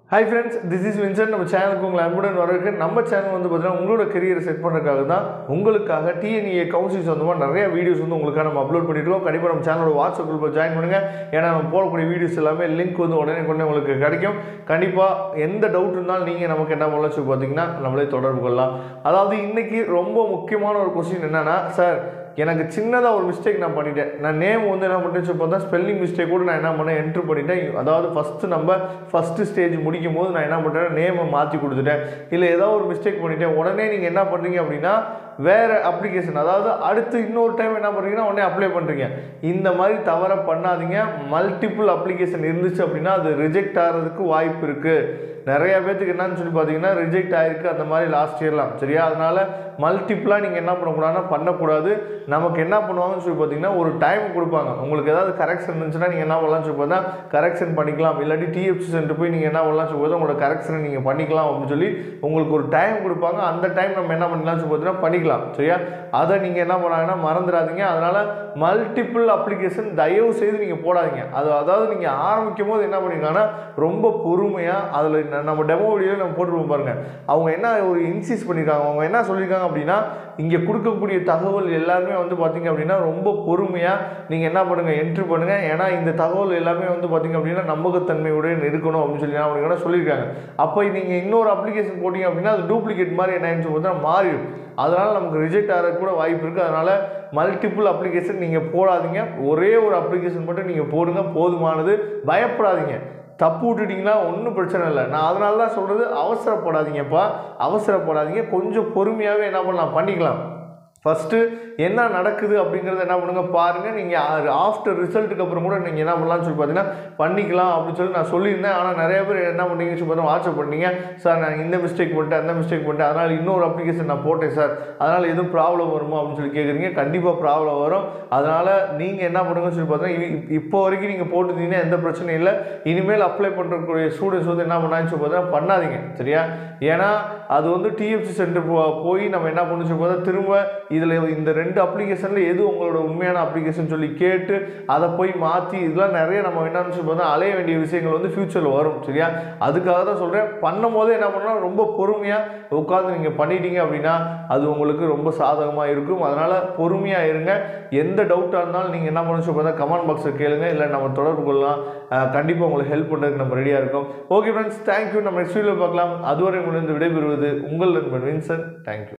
hi friends this is Vincent நம்ம சேனலுக்கு உங்களை அன்புடன் வரவேற்க நம்ம சேனல் வந்து பார்த்தீங்கன்னா உங்களோட கரியரை செட் பண்ணுறதுக்காக தான் உங்களுக்காக டிஎன்இஏ கவுன்சில் சொந்தமாக நிறைய வீடியோஸ் வந்து உங்களுக்காக நம்ம அப்லோட் பண்ணிட்டு இருக்கோம் கண்டிப்பாக நம்ம சேனலோட வாட்ஸ்அப் குரூப்பில் ஜாயின் பண்ணுங்கள் ஏன்னா நம்ம போடக்கூடிய வீடியோஸ் எல்லாமே லிங்க் வந்து உடனே உடனே உங்களுக்கு கிடைக்கும் கண்டிப்பாக எந்த டவுட் இருந்தாலும் நீங்கள் நமக்கு என்ன பண்ணலாம் சொல்லி பார்த்தீங்கன்னா நம்மளே தொடர்பு கொள்ளலாம் அதாவது இன்னைக்கு ரொம்ப முக்கியமான ஒரு கொஸ்டின் என்னன்னா சார் எனக்கு சின்னதாக ஒரு மிஸ்டேக் நான் பண்ணிட்டேன் நான் நேம் வந்து என்ன பண்ணிட்டேன் சொல்லி பார்த்தா ஸ்பெல்லிங் மிஸ்டேக் கூட நான் என்ன பண்ணேன் என்ட்ரு பண்ணிட்டேன் அதாவது ஃபஸ்ட்டு நம்ம ஃபஸ்ட்டு ஸ்டேஜ் முடிக்கும் போது நான் என்ன பண்ணுறேன் நேமை மாற்றி கொடுத்துட்டேன் இல்லை ஏதோ ஒரு மிஸ்டேக் பண்ணிட்டேன் உடனே நீங்கள் என்ன பண்ணுறீங்க அப்படின்னா வேறு அப்ளிகேஷன் அதாவது அடுத்து இன்னொரு டைம் என்ன பண்ணுறீங்கன்னா உடனே அப்ளை பண்ணுறீங்க இந்த மாதிரி தவற பண்ணாதீங்க மல்டிபிள் அப்ளிகேஷன் இருந்துச்சு அப்படின்னா அது ரிஜெக்ட் ஆகிறதுக்கு வாய்ப்பு இருக்குது நிறைய பேர்த்துக்கு என்னன்னு சொல்லி பார்த்தீங்கன்னா ரிஜெக்ட் ஆகிருக்கு அந்த மாதிரி லாஸ்ட் இயர்லாம் சரியா அதனால் மல்டிப்ளாக நீங்கள் என்ன பண்ணக்கூடாதுன்னா பண்ணக்கூடாது நமக்கு என்ன பண்ணுவாங்கன்னு சொல்லி பார்த்தீங்கன்னா ஒரு டைம் கொடுப்பாங்க உங்களுக்கு ஏதாவது கரெக்ஷன் இருந்துச்சுன்னா நீங்கள் என்ன பண்ணலாம்னு சொல்லி பார்த்தா கரெக்ஷன் பண்ணிக்கலாம் இல்லாட்டி டிஎஃப்சி சென்டர் போய் நீங்கள் என்ன பண்ணலாம் சொல்லி பார்த்தா உங்களோட கரெக்ஷனை நீங்கள் பண்ணிக்கலாம் அப்படின்னு சொல்லி உங்களுக்கு ஒரு டைம் கொடுப்பாங்க அந்த டைம் நம்ம என்ன பண்ணலாம் சொல்லி பார்த்தீங்கன்னா பண்ணிக்கலாம் சரியா அதை நீங்கள் என்ன பண்ணாங்கன்னா மறந்துடாதீங்க அதனால் மல்டிபிள் அப்ளிகேஷன் தயவு செய்து நீங்கள் போடாதீங்க அது அதாவது நீங்கள் ஆரம்பிக்கும் போது என்ன பண்ணிருக்காங்கன்னா ரொம்ப பொறுமையாக அதில் நம்ம டெமோ வீடியோவில் நம்ம போட்டுருப்போம் பாருங்க அவங்க என்ன ஒரு இன்சிஸ் பண்ணியிருக்காங்க அவங்க என்ன சொல்லியிருக்காங்க அப்படின்னா இங்கே கொடுக்கக்கூடிய தகவல் எல்லாருமே வந்து பார்த்தீங்க அப்படின்னா ரொம்ப பொறுமையாக நீங்கள் என்ன பண்ணுங்கள் என்ட்ரு பண்ணுங்கள் ஏன்னா இந்த தகவல் எல்லாமே வந்து பார்த்தீங்க அப்படின்னா நம்பகத்தன்மையுடன் இருக்கணும் அப்படின்னு சொல்லி என்ன பண்ணிருக்காங்கன்னா சொல்லியிருக்காங்க அப்போ நீங்கள் இன்னொரு அப்ளிகேஷன் போட்டிங்க அப்படின்னா அது டூப்ளிகேட் மாதிரி என்ன சொல்லி பார்த்தா மாறிடும் அதனால் நமக்கு ரிஜெக்ட் ஆகிறதுக்கு கூட வாய்ப்பு இருக்குது அதனால் மல்டிபிள் அப்ளிகேஷன் நீங்கள் போடாதீங்க ஒரே ஒரு அப்ளிகேஷன் மட்டும் நீங்கள் போடுங்க போதுமானது பயப்படாதீங்க தப்பு விட்டுட்டிங்கன்னா ஒன்றும் பிரச்சனை இல்லை நான் அதனால தான் சொல்கிறது அவசரப்படாதீங்கப்பா அவசரப்படாதீங்க கொஞ்சம் பொறுமையாகவே என்ன பண்ணலாம் பண்ணிக்கலாம் ஃபஸ்ட்டு என்ன நடக்குது அப்படிங்கிறத என்ன பண்ணுங்க பாருங்கள் நீங்கள் ஆஃப்டர் ரிசல்ட்டுக்கு அப்புறம் கூட நீங்கள் என்ன பண்ணலாம்னு சொல்லி பார்த்தீங்கன்னா பண்ணிக்கலாம் அப்படின்னு சொல்லி நான் சொல்லியிருந்தேன் ஆனால் நிறைய பேர் என்ன பண்ணீங்க சொல்லி பார்த்தா வாட்ஸ்அப் பண்ணீங்க சார் நான் இந்த மிஸ்டேக் பண்ணிட்டேன் அந்த மிஸ்டேக் பண்ணிட்டேன் அதனால் இன்னொரு அப்ளிகேஷன் நான் போட்டேன் சார் அதனால் எதுவும் ப்ராப்ளம் வருமா அப்படின்னு சொல்லி கேட்குறீங்க கண்டிப்பாக ப்ராப்ளம் வரும் அதனால் நீங்கள் என்ன பண்ணுங்கன்னு சொல்லி பார்த்தீங்கன்னா இ- இப்போ வரைக்கும் நீங்கள் போட்டுருந்தீங்கன்னா எந்த பிரச்சனையும் இல்லை இனிமேல் அப்ளை பண்ணுறக்கூடிய ஸ்டூடெண்ட்ஸ் வந்து என்ன பண்ணாங்கன்னு சொல்லி பார்த்தா பண்ணாதீங்க சரியா ஏன்னா அது வந்து டிஎஃப்சி சென்டர் போய் நம்ம என்ன பண்ணணும் சொல்லி பார்த்தா திரும்ப இதில் இந்த ரெண்டு அப்ளிகேஷனில் எது உங்களோட உண்மையான அப்ளிகேஷன் சொல்லி கேட்டு அதை போய் மாற்றி இதெல்லாம் நிறைய நம்ம என்னன்னு சொல்லி பார்த்தா அலைய வேண்டிய விஷயங்கள் வந்து ஃப்யூச்சரில் வரும் சரியா அதுக்காக தான் சொல்கிறேன் பண்ணும் போதே என்ன பண்ணணும் ரொம்ப பொறுமையாக உட்காந்து நீங்கள் பண்ணிட்டீங்க அப்படின்னா அது உங்களுக்கு ரொம்ப சாதகமாக இருக்கும் அதனால் பொறுமையாக இருங்க எந்த டவுட்டாக இருந்தாலும் நீங்கள் என்ன பண்ணணும் சொல்லி பார்த்தா கமெண்ட் பாக்ஸில் கேளுங்க இல்லை நம்ம தொடர்பு கொள்ளலாம் கண்டிப்பாக உங்களுக்கு ஹெல்ப் பண்ணுறதுக்கு நம்ம ரெடியாக இருக்கோம் ஓகே ஃப்ரெண்ட்ஸ் தேங்க்யூ நம்ம நெக்ஸ்ட் வீடியோவில் பார்க்கலாம் அதுவரை உங்களிருந்து விடைபெறுவது உங்கள் நண்பன் வின்சன் தேங்க்யூ